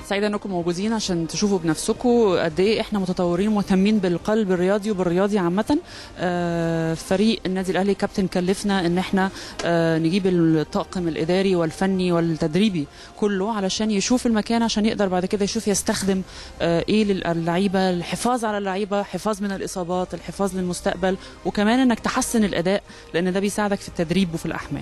سعيده انكم موجودين عشان تشوفوا بنفسكم قد ايه احنا متطورين ومهتمين بالقلب الرياضي وبالرياضي عامه آه، فريق النادي الاهلي كابتن كلفنا ان احنا آه، نجيب الطاقم الاداري والفني والتدريبي كله علشان يشوف المكان عشان يقدر بعد كده يشوف يستخدم آه، ايه للعيبه الحفاظ على اللعيبه حفاظ من الاصابات الحفاظ للمستقبل وكمان انك تحسن الاداء لان ده بيساعدك في التدريب وفي الاحمال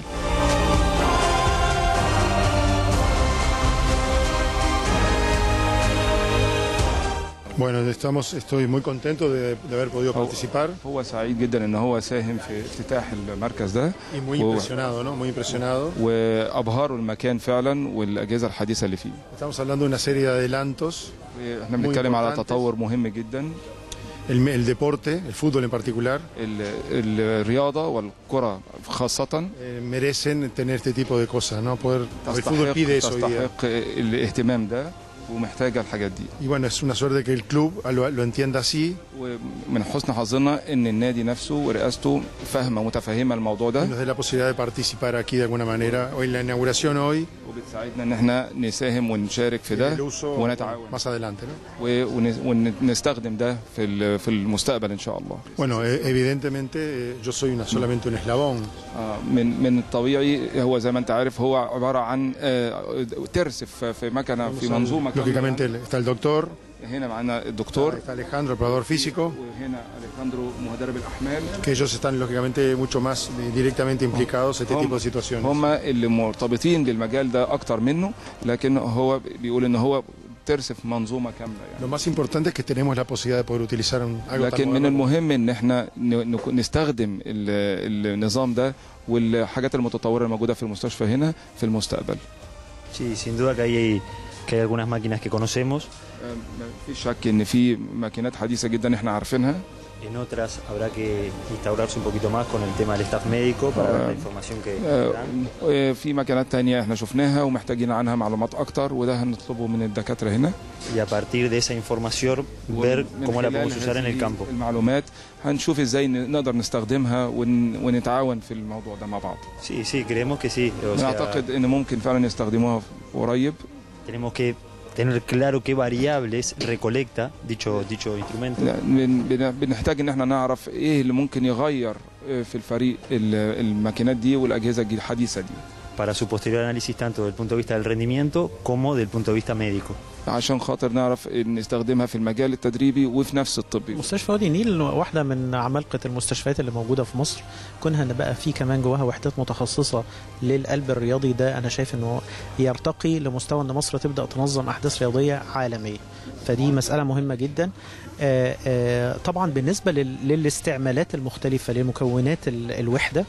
Bueno, estamos, estoy muy contento de, de haber podido هو- participar هو سعيد جدا ان هو ساهم في افتتاح المركز ده y muy هو- impresionado, ¿no? Muy impresionado. وابهروا المكان فعلا والاجهزه الحديثه اللي فيه Estamos hablando de una serie de adelantos. احنا Muy بنتكلم على importantes. تطور مهم جدا El, el deporte, el fútbol en particular, ال- الرياضه والكره خاصه eh, merecen tener este tipo de cosas, ¿no? Poder, el fútbol تستحق pide eso hoy día. تستحق الاهتمام ده ومحتاجه الحاجات دي Y bueno, es una suerte que el club lo, lo entienda así ومن حسن حظنا ان النادي نفسه ورئاسته فاهمه متفهمه الموضوع y ده nos dé la posibilidad de participar aquí de alguna manera. Hoy en la inauguración hoy, وبتساعدنا ان احنا نساهم ونشارك في y ده el uso ونتعاون más adelante, ¿no? و- ون- ونستخدم ده في ال- في المستقبل ان شاء الله Bueno, eh, evidentemente eh, yo soy una, solamente un eslabón. آه، من من الطبيعي هو زي ما انت عارف هو عباره عن آه، ترس في في مكنه في منظومه Lógicamente كاملة. está el doctor, هنا معانا الدكتور está Alejandro, el preparador físico, وهنا اليخاندرو مدرب الاحمال que ellos están lógicamente mucho más eh, directamente implicados en este هم- tipo de situaciones. هم اللي مرتبطين بالمجال ده اكتر منه لكن هو بيقول ان هو ترس في منظومه كامله يعني Lo más importante es que tenemos la posibilidad de poder utilizar un, algo tan لكن من moderno. المهم ان احنا ن- نك- نستخدم ال- النظام ده والحاجات المتطوره الموجوده في المستشفى هنا في المستقبل Sí, sin duda que hay, que hay algunas máquinas que conocemos, ما فيش شك ان في ماكينات حديثه جدا احنا عارفينها en otras habrá que instaurarse un poquito más con el tema del staff médico para ver la información que آه، dan. آه، في ماكينات تانية احنا شفناها ومحتاجين عنها معلومات اكتر وده هنطلبه من الدكاتره هنا y a partir de esa información ver ومن cómo la خلال podemos usar en el هذه campo. المعلومات هنشوف ازاي ن- نقدر نستخدمها ون- ونتعاون في الموضوع ده مع بعض Sí, sí, creemos que sí. O sea, نعتقد ان ممكن فعلا يستخدموها قريب tenemos que tener claro qué variables recolecta dicho, dicho instrumento. لا، بن- بن- بنحتاج ان احنا نعرف ايه اللي ممكن يغير آه، في الفريق ال- الماكينات دي والاجهزه الجديدة- الحديثه دي para su posterior análisis tanto desde el punto de vista del rendimiento como desde el punto de vista médico. عشان خاطر نعرف نستخدمها في المجال التدريبي وفي نفس الطبي مستشفى وادي النيل واحدة من عمالقة المستشفيات اللي موجودة في مصر كونها ان بقى في كمان جواها وحدات متخصصة للقلب الرياضي ده انا شايف انه يرتقي لمستوى ان مصر تبدأ تنظم احداث رياضية عالمية فدي مسألة مهمة جدا آه، آه، طبعا بالنسبة لل- للاستعمالات المختلفة لمكونات ال- الوحدة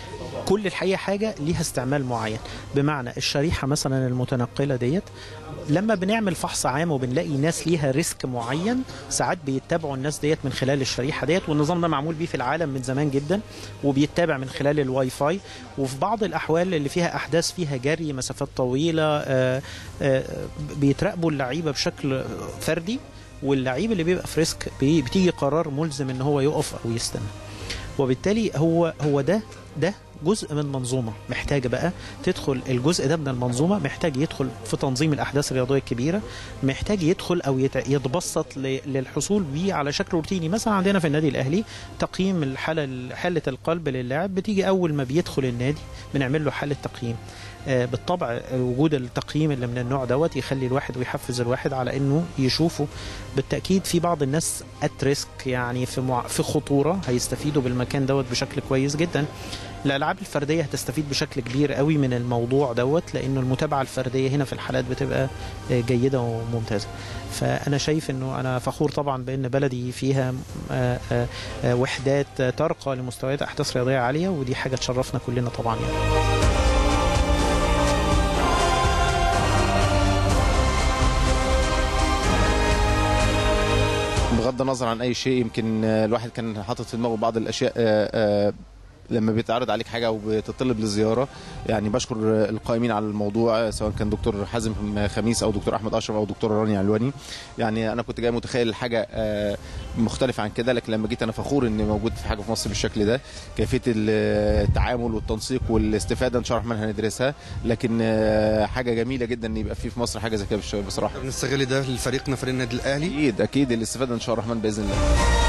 كل الحقيقة حاجة ليها استعمال معين بمعنى الشريحة مثلا المتنقلة ديت لما بنعمل فحص عام وبنلاقي ناس ليها ريسك معين ساعات بيتبعوا الناس ديت من خلال الشريحه ديت والنظام ده معمول بيه في العالم من زمان جدا وبيتبع من خلال الواي فاي وفي بعض الاحوال اللي فيها احداث فيها جري مسافات طويله آه، آه، بيتراقبوا اللعيبه بشكل فردي واللعيب اللي بيبقى في ريسك بي- بتيجي قرار ملزم ان هو يقف او يستنى وبالتالي هو هو ده ده جزء من منظومه محتاجه بقى تدخل الجزء ده من المنظومه محتاج يدخل في تنظيم الاحداث الرياضيه الكبيره محتاج يدخل او يت- يتبسط ل- للحصول بيه على شكل روتيني مثلا عندنا في النادي الاهلي تقييم الحاله حاله القلب للاعب بتيجي اول ما بيدخل النادي بنعمل له حاله تقييم آه، بالطبع وجود التقييم اللي من النوع دوت يخلي الواحد ويحفز الواحد على انه يشوفه بالتاكيد في بعض الناس ات ريسك يعني في مع... في خطوره هيستفيدوا بالمكان دوت بشكل كويس جدا الالعاب الفرديه هتستفيد بشكل كبير قوي من الموضوع دوت لانه المتابعه الفرديه هنا في الحالات بتبقى آه، جيده وممتازه فانا شايف انه انا فخور طبعا بان بلدي فيها آه، آه، آه، وحدات آه، ترقى لمستويات احداث رياضيه عاليه ودي حاجه تشرفنا كلنا طبعا يعني بغض النظر عن اي شيء يمكن آه، الواحد كان حاطط في دماغه بعض الاشياء آه، آه، لما بيتعرض عليك حاجه او بتطلب للزياره يعني بشكر آه، القائمين على الموضوع آه، سواء كان دكتور حازم خميس او دكتور احمد اشرف او دكتور رانيا علواني يعني انا كنت جاي متخيل حاجه آه، مختلف عن كده لكن لما جيت انا فخور اني موجود في حاجه في مصر بالشكل ده كيفيه التعامل والتنسيق والاستفاده ان شاء الله الرحمن هندرسها لكن آه، حاجه جميله جدا ان يبقى في في مصر حاجه زي كده بالش- بصراحه بنستغل ده لفريقنا فريق النادي الاهلي اكيد اكيد الاستفاده ان شاء الله الرحمن باذن الله